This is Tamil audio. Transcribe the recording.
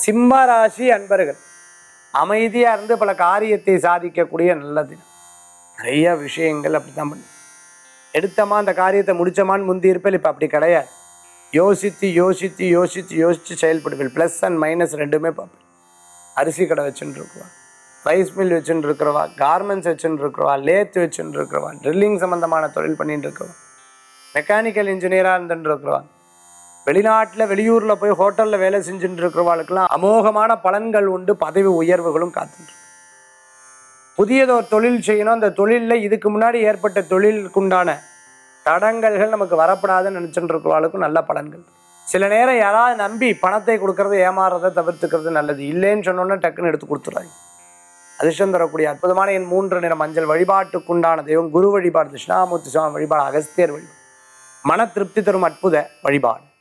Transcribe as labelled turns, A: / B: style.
A: சிம்ம ராசி அன்பர்கள் அமைதியா இருந்து பல காரியத்தை சாதிக்கக்கூடிய நல்ல தினம் நிறைய விஷயங்கள் அப்படித்தான் பண்ணு எடுத்தமா அந்த காரியத்தை முடிச்சமான்னு முந்தி இருப்பேன் இப்போ அப்படி கிடையாது யோசித்து யோசித்து யோசித்து யோசித்து செயல்படுவேன் ப்ளஸ் அண்ட் மைனஸ் ரெண்டுமே பார்ப்பேன் அரிசி கடை வச்சுட்டு இருக்கிறவா ரைஸ் மில் வச்சுட்டு இருக்கிறவா கார்மெண்ட்ஸ் வச்சுட்டு இருக்கிறவா லேத் வச்சுட்டு இருக்கிறவா ட்ரில்லிங் சம்பந்தமான தொழில் பண்ணிட்டு இருக்கிறவா மெக்கானிக்கல் இன்ஜினியராக இருந்துட்டு இருக்கிறவா வெளிநாட்டில் வெளியூரில் போய் ஹோட்டலில் வேலை செஞ்சுட்டு இருக்கிறவாளுக்கெல்லாம் அமோகமான பலன்கள் உண்டு பதவி உயர்வுகளும் காத்துட்டு இருக்கு. புதியதொரு தொழில் செய்யணும் அந்த தொழிலில் இதுக்கு முன்னாடி ஏற்பட்ட தொழிலுக்குண்டான தடங்கல்கள் நமக்கு வரப்படாதுன்னு நினச்சிட்டு இருக்கிறவாளுக்கும் நல்ல பலன்கள் சில நேரம் யாராவது நம்பி பணத்தை கொடுக்கறத ஏமாறதை தவிர்த்துக்கிறது நல்லது இல்லைன்னு சொன்னோன்னே டக்குன்னு எடுத்து கொடுத்துறாங்க அதிர்ஷ்டம் தரக்கூடிய அற்புதமான என் மூன்று நிற மஞ்சள் வழிபாட்டுக்குண்டான தெய்வம் குரு வழிபாடு தட்சிணாமூர்த்தி சுவாமி வழிபாடு அகஸ்தியர் வழிபாடு மன திருப்தி தரும் அற்புத வழிபாடு